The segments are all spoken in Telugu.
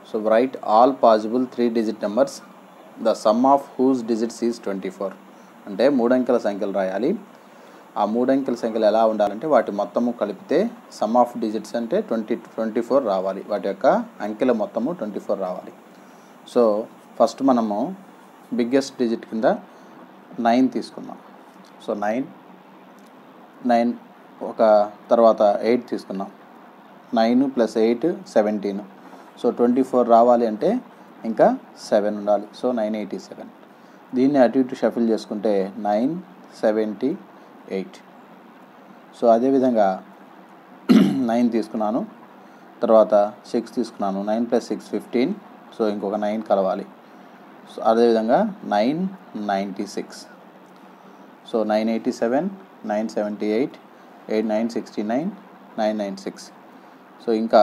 so right all possible three digit numbers the sum of whose digits is twenty four అంటే మూడంకెల సంఖ్యలు రాయాలి ఆ మూడంకెల సంఖ్యలు ఎలా ఉండాలంటే వాటి మొత్తము కలిపితే సమ్ ఆఫ్ డిజిట్స్ అంటే ట్వంటీ ట్వంటీ ఫోర్ రావాలి వాటి యొక్క అంకెల మొత్తము ట్వంటీ ఫోర్ రావాలి సో ఫస్ట్ మనము బిగ్గెస్ట్ డిజిట్ కింద నైన్ తీసుకుందాం సో నైన్ నైన్ ఒక తర్వాత ఎయిట్ తీసుకున్నాం nine plus eight seventeen so twenty four రావాలి అంటే ఇంకా సెవెన్ ఉండాలి సో నైన్ ఎయిటీ సెవెన్ దీన్ని అటు ఇటు షఫిల్ చేసుకుంటే నైన్ సెవెంటీ ఎయిట్ సో అదేవిధంగా నైన్ తీసుకున్నాను తర్వాత సిక్స్ తీసుకున్నాను nine plus six fifteen so ఇంకొక నైన్ కలవాలి సో అదేవిధంగా nine ninety six so nine eighty seven nine seventy eight eight nine sixty nine nine nine six so ఇంకా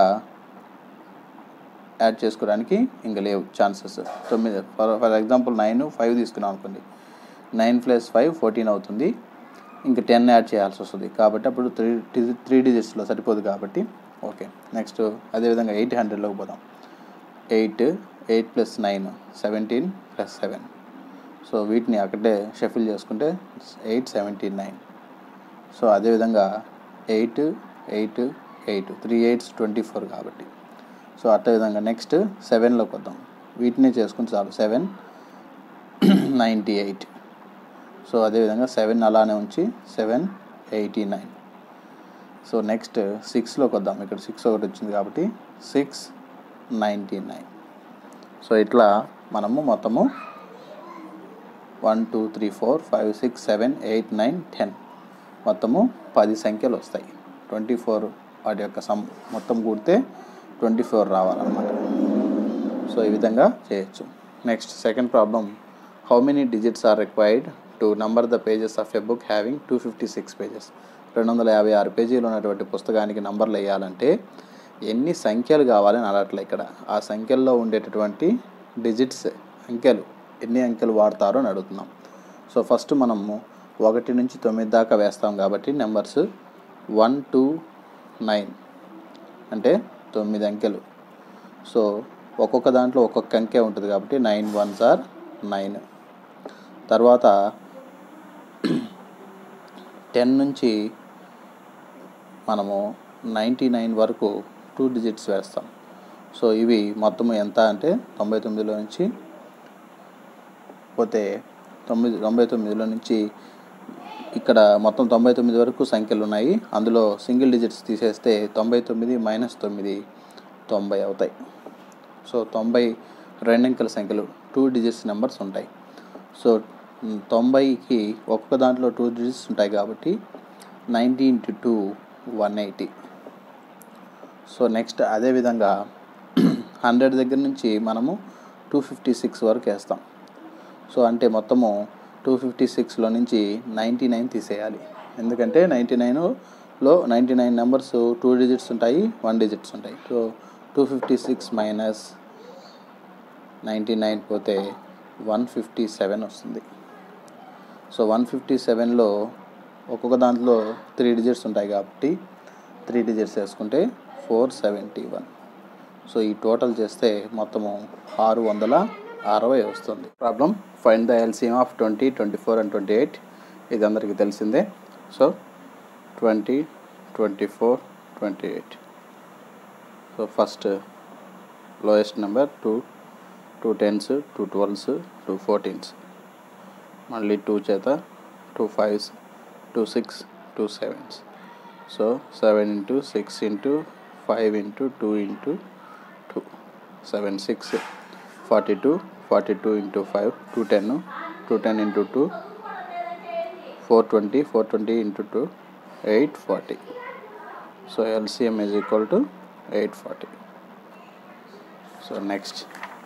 యాడ్ చేసుకోవడానికి ఇంకా లేవు ఛాన్సెస్ తొమ్మిది for for example nine five తీసుకున్నాం అనుకోండి నైన్ ప్లస్ ఫైవ్ ఫోర్టీన్ అవుతుంది ఇంకా టెన్ యాడ్ చేయాల్సి వస్తుంది కాబట్టి అప్పుడు త్రీ త్రీ డిజిట్స్లో సరిపోదు కాబట్టి ఓకే నెక్స్ట్ అదేవిధంగా ఎయిట్ హండ్రెడ్లోకి పోదాం eight eight plus nine seventeen plus seven so వీటిని అక్కడే షఫిల్ చేసుకుంటే ఎయిట్ సెవెంటీ నైన్ సో అదేవిధంగా eight eight eight three eights twenty four కాబట్టి సో అదేవిధంగా నెక్స్ట్ సెవెన్లోకి వద్దాం వీటిని చేసుకుని చాలు సెవెన్ నైంటీ ఎయిట్ సో అదేవిధంగా సెవెన్ అలానే ఉంచి seven eighty nine so next సిక్స్లోకి వద్దాం ఇక్కడ సిక్స్ ఒకటి వచ్చింది కాబట్టి సిక్స్ నైంటీ నైన్ సో ఇట్లా మనము మొత్తము one two three four five six seven eight nine ten మొత్తము పది సంఖ్యలు వస్తాయి ట్వంటీ ఫోర్ వాటి యొక్క సమ్ మొత్తం కూడితే ట్వంటీ ఫోర్ రావాలన్నమాట సో ఈ విధంగా చేయొచ్చు next second problem how many digits are required to number the pages of a book having two fifty six pages రెండు వందల యాభై ఆరు పేజీలు ఉన్నటువంటి పుస్తకానికి నంబర్లు వేయాలంటే ఎన్ని సంఖ్యలు కావాలని అడగట్లే ఇక్కడ ఆ సంఖ్యల్లో ఉండేటటువంటి డిజిట్స్ అంకెలు ఎన్ని అంకెలు వాడతారో అని అడుగుతున్నాం సో ఫస్ట్ మనము ఒకటి నుంచి తొమ్మిది దాకా వేస్తాం కాబట్టి నెంబర్స్ వన్ టూ నైన్ అంటే తొమ్మిది అంకెలు సో ఒక్కొక్క దాంట్లో ఒక్కొక్క అంకె ఉంటుంది కాబట్టి నైన్ వన్స్ ఆర్ నైన్ తర్వాత టెన్ నుంచి మనము నైంటీ నైన్ వరకు టూ డిజిట్స్ వేస్తాం సో ఇవి మొత్తం ఎంత అంటే తొంభై తొమ్మిదిలో నుంచి పోతే తొమ్మిది తొంభై తొమ్మిదిలో నుంచి ఇక్కడ మొత్తం తొంభై తొమ్మిది వరకు సంఖ్యలు ఉన్నాయి అందులో సింగిల్ డిజిట్స్ తీసేస్తే తొంభై తొమ్మిది మైనస్ తొమ్మిది తొంభై అవుతాయి సో తొంభై రెండంకెల సంఖ్యలు టూ డిజిట్స్ నెంబర్స్ ఉంటాయి సో తొంభైకి ఒక్కొక్క దాంట్లో టూ డిజిట్స్ ఉంటాయి కాబట్టి ninety into two one eighty so next అదేవిధంగా హండ్రెడ్ దగ్గర నుంచి మనము టూ ఫిఫ్టీ సిక్స్ వరకు వేస్తాం సో అంటే మొత్తము టూ ఫిఫ్టీ సిక్స్లో నుంచి నైంటీ నైన్ తీసేయాలి ఎందుకంటే నైంటీ నైన్లో ninety nine numbers two digits ఉంటాయి వన్ డిజిట్స్ ఉంటాయి so two fifty six minus ninety nine పోతే వన్ ఫిఫ్టీ సెవెన్ వస్తుంది సో వన్ ఫిఫ్టీ సెవెన్లో ఒక్కొక్క దాంట్లో త్రీ డిజిట్స్ ఉంటాయి కాబట్టి త్రీ డిజిట్స్ వేసుకుంటే ఫోర్ సెవెంటీ వన్ సో ఈ టోటల్ చేస్తే మొత్తము ఆరు వందల అరవై వస్తుంది problem find the LCM of twenty twenty four and twenty eight ఇది అందరికీ తెలిసిందే so twenty twenty four twenty eight so first lowest number two two tens two twelves two fourteens మళ్ళీ టూ చేత two fives two six two sevens so seven into six into five into two into two seven six forty two forty two into five two ten two ten into two four twenty four twenty into two eight forty so LCM is equal to eight forty so next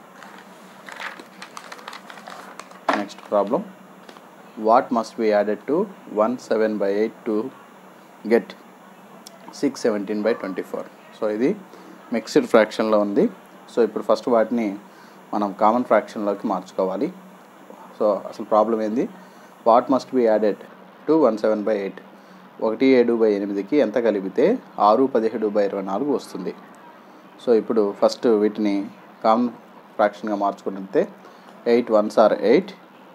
next problem what must be added to one seven by eight to get six seventeen by twenty four so ఇది మిక్స్డ్ ఫ్రాక్షన్లో ఉంది సో ఇప్పుడు ఫస్ట్ వాటిని మనం కామన్ ఫ్రాక్షన్లోకి మార్చుకోవాలి సో అసలు ప్రాబ్లం ఏంది what must be added to one seven by eight ఒకటి ఏడు బై ఎనిమిదికి ఎంత కలిపితే ఆరు పదిహేడు బై ఇరవై నాలుగు వస్తుంది సో ఇప్పుడు ఫస్ట్ వీటిని కామన్ ఫ్రాక్షన్గా మార్చుకుంటే eight ones are eight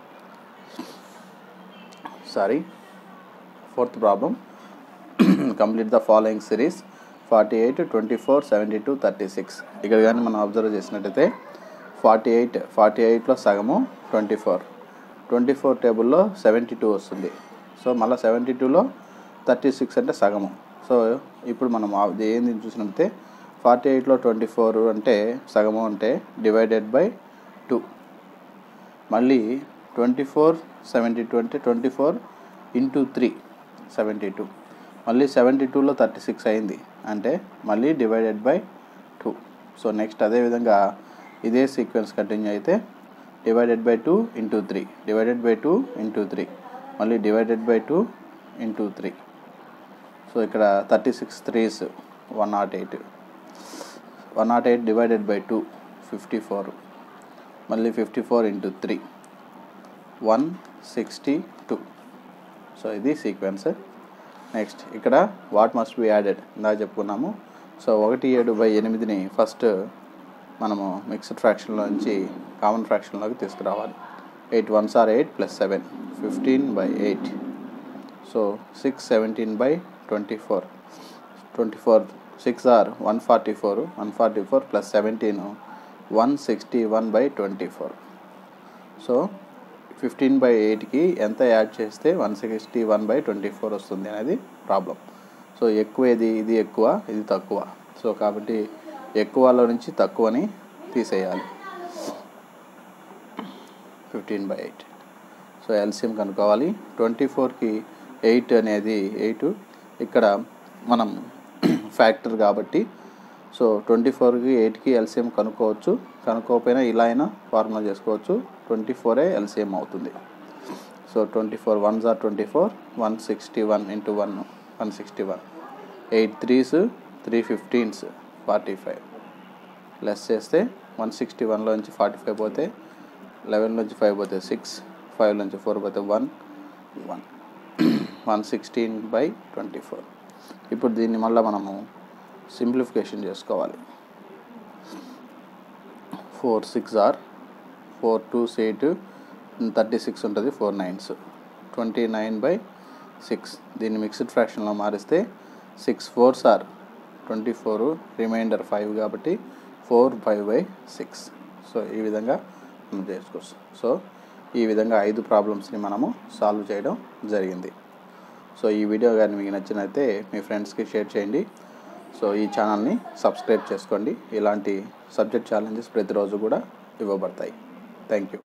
sorry fourth problem complete the following series forty eight twenty four seventy two thirty six ఇక్కడ కానీ మనం అబ్జర్వ్ చేసినట్టయితే ఫార్టీ ఎయిట్ ఫార్టీ ఎయిట్లో సగము ట్వంటీ ఫోర్ ట్వంటీ ఫోర్ టేబుల్లో సెవెంటీ టూ వస్తుంది సో మళ్ళీ సెవెంటీ టూలో థర్టీ సిక్స్ అంటే సగము సో ఇప్పుడు మనం ఆ- ఇది ఏంది చూసినట్టే ఫార్టీ ఎయిట్లో ట్వంటీ ఫోర్ అంటే సగము అంటే డివైడెడ్ బై టూ మళ్ళీ ట్వంటీ ఫోర్ సెవెంటీ టూ అంటే twenty four into three seventy two మళ్ళీ సెవెంటీ టూలో థర్టీ సిక్స్ అయింది అంటే మళ్ళీ divided by two so next అదేవిధంగా ఇదే సీక్వెన్స్ కంటిన్యూ అయితే divided by two into three divided by two into three మళ్ళీ divided by two into three so ఇక్కడ thirty six threes one nought eight one nought eight divided by two fifty four మళ్ళీ fifty four into three one sixty two so ఇది సీక్వెన్స్ నెక్స్ట్ ఇక్కడ వాట్ మస్ట్ బి యాడెడ్ ఇందాక చెప్పుకున్నాము సో ఒకటి ఏడు బై ఎనిమిదిని ఫస్ట్ మనము మిక్స్డ్ ఫ్రాక్షన్లో నుంచి కామన్ ఫ్రాక్షన్లోకి తీసుకురావాలి eight ones are eight plus seven fifteen by eight so six seventeen by twenty four twenty four six are one forty four one forty four plus seventeen one sixty one by twenty four so fifteen by ఎయిట్కి ఎంత యాడ్ చేస్తే one sixty one by twenty four వస్తుంది అనేది ప్రాబ్లం సో ఎక్కువ ఇది ఇది ఎక్కువ ఇది తక్కువ సో కాబట్టి ఎక్కువలో నుంచి తక్కువని తీసేయాలి fifteen by eight so LCM కనుక్కోవాలి ట్వంటీ ఫోర్కి ఎయిట్ అనేది ఎయిట్ ఇక్కడ మనం ఫ్యాక్టర్ కాబట్టి సో ట్వంటీ ఫోర్కి ఎయిట్కి ఎల్సిఎం కనుక్కోవచ్చు కనుక్కోకపోయినా ఇలా అయినా ఫార్ములా చేసుకోవచ్చు ట్వంటీ ఫోరే ఎల్సిఎం అవుతుంది so twenty four ones are twenty four one sixty one into one one sixty one eight threes three fifteens forty five less చేస్తే వన్ సిక్స్టీ వన్లో నుంచి ఫార్టీ ఫైవ్ పోతే లెవెన్ నుంచి ఫైవ్ పోతే సిక్స్ ఫైవ్ నుంచి ఫోర్ పోతే one one one sixteen by twenty four ఇప్పుడు దీన్ని మళ్ళీ మనము సింప్లిఫికేషన్ చేసుకోవాలి four six are four twos eight thirty six ఉంటుంది four nines twenty nine by six దీన్ని మిక్స్డ్ ఫ్రాక్షన్లో మారిస్తే six fours are twenty four reminder five కాబట్టి four five by six so ఈ విధంగా మనం చేసుకోవచ్చు సో ఈ విధంగా ఐదు ప్రాబ్లమ్స్ని మనము సాల్వ్ చేయడం జరిగింది సో ఈ వీడియో కానీ మీకు నచ్చినైతే మీ ఫ్రెండ్స్కి షేర్ చేయండి సో ఈ ఛానల్ని సబ్స్క్రైబ్ చేసుకోండి ఇలాంటి సబ్జెక్ట్ ఛాలెంజెస్ ప్రతిరోజు కూడా ఇవ్వబడతాయి థ్యాంక్ యూ